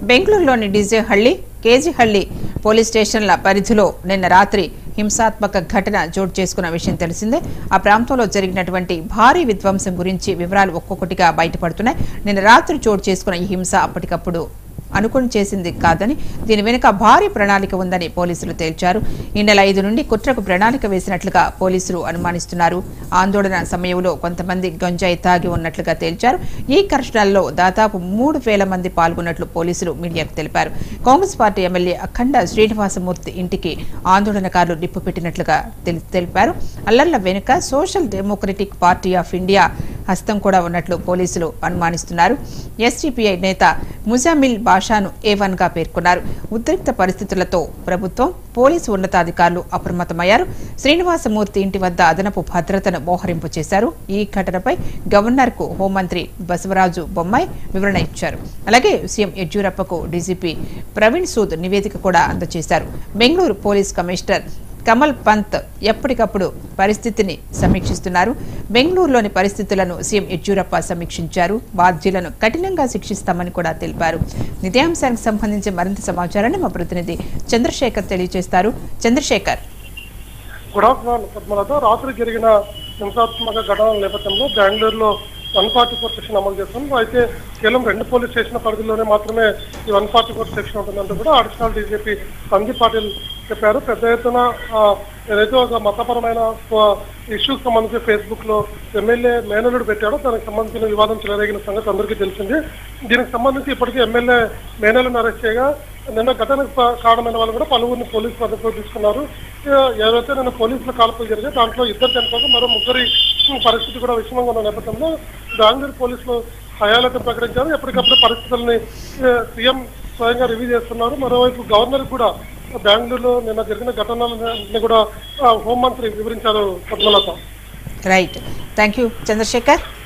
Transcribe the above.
బెంగళూరులోని డిజేహళ్లి కేజీహళ్లి పోలీస్ స్టేషన్ల పరిధిలో నిన్న రాత్రి హింసాత్మక ఘటన చోటు చేసుకున్న విషయం తెలిసిందే ఆ ప్రాంతంలో జరిగినటువంటి భారీ విధ్వంసం గురించి వివరాలు ఒక్కొక్కటిగా బయటపడుతున్నాయి నిన్న రాత్రి చోటు చేసుకున్న ఈ హింస అప్పటికప్పుడు అనుకుని చేసింది కాదని దీని వెనుక భారీ ప్రణాళిక ఉందని పోలీసులు తేల్చారు ఈ నెల ఐదు నుండి కుట్రకు ప్రణాళిక వేసినట్లుగా పోలీసులు అనుమానిస్తున్నారు ఆందోళన సమయంలో కొంతమంది గంజాయి తాగి ఉన్నట్లుగా తేల్చారు ఈ ఘర్షణల్లో దాదాపు మూడు వేల మంది పాల్గొన్నట్లు పోలీసులు మీడియాకు తెలిపారు కాంగ్రెస్ పార్టీ ఎమ్మెల్యే అఖండ శ్రీనివాసమూర్తి ఇంటికి ఆందోళనకారులు నిప్పు పెట్టినట్లుగా తెలి- తెలిపారు అల్లర్ల వెనుక social democratic party of India హస్తం కూడా ఉన్నట్లు పోలీసులు అనుమానిస్తున్నారు ఎస్టీపీఐ నేత ముజామిల్ బాషాను ఏ వన్ గా పేర్కొన్నారు ఉద్రిక్త పరిస్థితులతో ప్రభుత్వం పోలీసు ఉన్నతాధికారులు అప్రమత్తమయ్యారు శ్రీనివాసమూర్తి ఇంటి వద్ద అదనపు భద్రతను మోహరింపు చేశారు ఈ ఘటనపై గవర్నర్ కు హోంమంత్రి బసవరాజు బొమ్మాయి వివరణ ఇచ్చారు అలాగే సీఎం యడ్యూరప్పకు డీజీపీ ప్రవీణ్ సూద్ నివేదిక కూడా అందజేశారు బెంగళూరు పోలీస్ కమిషనర్ కమల్ పంత్ ఎప్పటికప్పుడు పరిస్థితిని సమీక్షిస్తున్నారు బెంగళూరులోని పరిస్థితులను సీఎం యడ్యూరప్ప సమీక్షించారు బాధ్యులను కఠినంగా శిక్షిస్తామని కూడా తెలిపారు ఇదే అంశానికి సంబంధించి మరింత సమాచారాన్ని మా ప్రతినిధి చంద్రశేఖర్ తెలియజేస్తారు చంద్రశేఖర్ గుడ్ ఆఫ్టర్నూన్ పద్మలత రాత్రి జరిగిన హింసాత్మక ఘటనల నేపథ్యంలో బెంగళూరులో వన్ ఫార్టీ ఫోర్ సెక్షన్ అమలు చేస్తున్నాం అయితే కేవలం రెండు పోలీస్ స్టేషన్ పరిధిలోనే మాత్రమే ఈ వన్ ఫార్టీ ఫోర్ సెక్షన్ ఉంటుందంటూ కూడా అడిషనల్ డీజీపీ సందీప్ పాటిల్ చెప్పారు పెద్ద ఎత్తున ఆ, ఏదైతే ఒక మతపరమైన ఇష్యూస్ సంబంధించి ఫేస్బుక్ లో ఎమ్మెల్యే మేనలుడు పెట్టాడో దానికి సంబంధించిన వివాదం చెలరేగిన సంగతి అందరికీ తెలిసింది దీనికి సంబంధించి ఇప్పటికీ ఎమ్మెల్యే మేనలను అరెస్ట్ చేయగా నిన్న ఘటనకు ప- కారణమైన వాళ్ళు కూడా పలువురిని పోలీసు పద్ధతిలో తీసుకున్నారు ఇక ఏదైతే నిన్న పోలీసుల కాల్పులు జరిగాయి దాంట్లో ఇద్దరు చనిపోగా మరో ముగ్గురి పరిస్థితి కూడా విషమంగా ఉన్న నేపథ్యంలో బెంగళూరు పోలీసులు హయాలతో ప్రకటించారు ఎప్పటికప్పుడు పరిస్థితుల్ని ఏ, సీఎం స్వయంగా రివ్యూ చేస్తున్నారు మరోవైపు గవర్నర్ కూడా బెంగళూరులో నిన్న జరిగిన ఘటనలని కూడా ఆ, హోంమంత్రి వివరించారు Padmalatha right thank you Chandrasekhar